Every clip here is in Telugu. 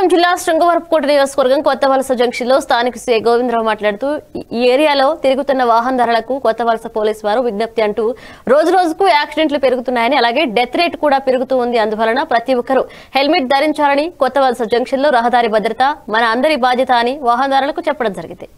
అనంతపురం జిల్లా శృంగవరపుకోట నియోజకవర్గం కొత్త వలస జంక్షన్ లో స్థానిక సీఐ గోవిందరావు మాట్లాడుతూ ఈ ఏరియాలో తిరుగుతున్న వాహనదారులకు కొత్త వలస పోలీసు వారు విజ్ఞప్తి అంటూ రోజు రోజుకు యాక్సిడెంట్లు పెరుగుతున్నాయని అలాగే డెత్ రేట్ కూడా పెరుగుతూ ఉంది అందువలన ప్రతి ఒక్కరూ హెల్మెట్ ధరించాలని కొత్త వలస జంక్షన్ లో రహదారి భద్రత మన అందరి బాధ్యత అని వాహనదారులకు చెప్పడం జరిగింది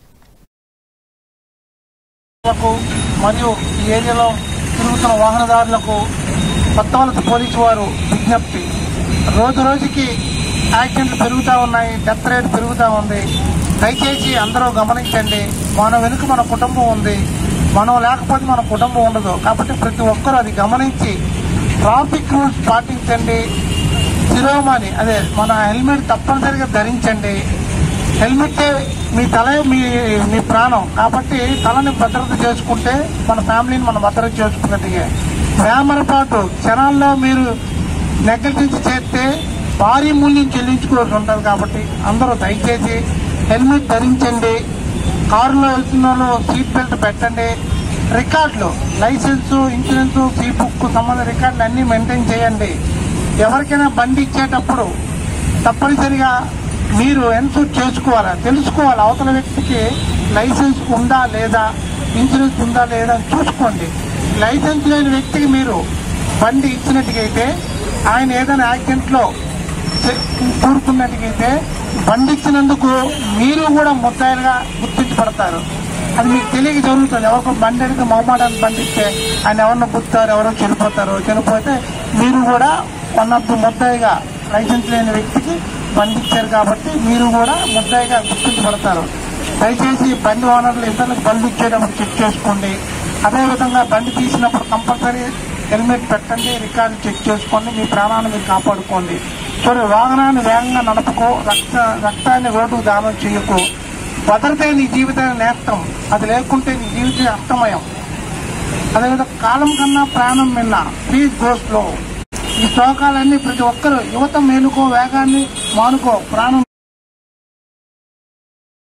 లకు మరియు ఈ ఏరియాలో తిరుగుతున్న వాహనదారులకు కొత్త వలస పోలీసు వారు విజ్ఞప్తి రోజు రోజుకి యాక్సిడెంట్లు పెరుగుతూ ఉన్నాయి డెత్ రేట్ పెరుగుతూ ఉంది దయచేసి అందరూ గమనించండి మన వెనుక మన కుటుంబం ఉంది మనం లేకపోతే మన కుటుంబం ఉండదు కాబట్టి ప్రతి ఒక్కరూ అది గమనించి ట్రాఫిక్ రూల్స్ పాటించండి శిరోమణి అదే మన హెల్మెట్ తప్పనిసరిగా ధరించండి హెల్మెట్ మీ తల మీ మీ ప్రాణం కాబట్టి తలని భద్రత చేసుకుంటే మన ఫ్యామిలీని మనం భద్రత చేసుకున్నట్టుగా వేమరపాటు క్షణాల్లో మీరు నెగ్లిజెన్స్ చేస్తే భారీ మూల్యం చెల్లించుకోవాల్సి ఉంటుంది కాబట్టి అందరూ దయచేసి హెల్మెట్ ధరించండి కారులో వెళ్తున్న వాళ్ళు సీట్ బెల్ట్ పెట్టండి రికార్డులు లైసెన్స్ ఇన్సూరెన్స్ సీ బుక్ సంబంధ రికార్డులు అన్ని మెయింటైన్ చేయండి ఎవరికైనా బండి ఇచ్చేటప్పుడు తప్పనిసరిగా మీరు ఎన్సూర్ చేసుకోవాలా తెలుసుకోవాలి అవతల వ్యక్తికి లైసెన్స్ ఉందా లేదా ఇన్సూరెన్స్ ఉందా లేదా అని చూసుకోండి లైసెన్స్ లేని వ్యక్తికి మీరు బండి ఇచ్చినట్టుగైతే ఆయన ఏదైనా యాక్సిడెంట్లో చే- కూరుకున్నట్టుగైతే బండి ఇచ్చినందుకు మీరు కూడా ముద్దాయిలుగా గుర్తించబడతారు అది మీకు తెలియక జరుగుతుంది ఎవరికో బండి అడిగితే మొహమాటాన్ని బండి ఇస్తే ఆయన ఎవరినో గుర్తారు ఎవరో చనిపోతారు చనిపోతే మీరు కూడా వన్ ఆఫ్ ది ముద్దాయిగా లైసెన్స్ లేని వ్యక్తికి బండి ఇచ్చారు కాబట్టి మీరు కూడా ముద్దాయిగా గుర్తించబడతారు దయచేసి బండి ఓనర్లు ఇతరులకు బండి ఇచ్చేటప్పుడు చెక్ చేసుకోండి అదేవిధంగా బండి తీసినప్పుడు కంపల్సరీ హెల్మెట్ పెట్టండి రికార్డు చెక్ చేసుకోండి మీ ప్రాణాన్ని మీరు కాపాడుకోండి చూడండి వాహనాన్ని వేగంగా నడపకో రక్త రక్తాన్ని రోడ్డుకు దానం చేయకు భద్రతే నీ జీవితాన్ని నేస్తం అది లేకుంటే నీ జీవితం అస్తమయం అదేవిధంగా కాలం కన్నా ప్రాణం మిన్న ప్లీజ్ గో స్లో ఈ శ్లోకాలన్నీ ప్రతి ఒక్కరు యువత మేలుకో వేగాన్ని మానుకో ప్రాణం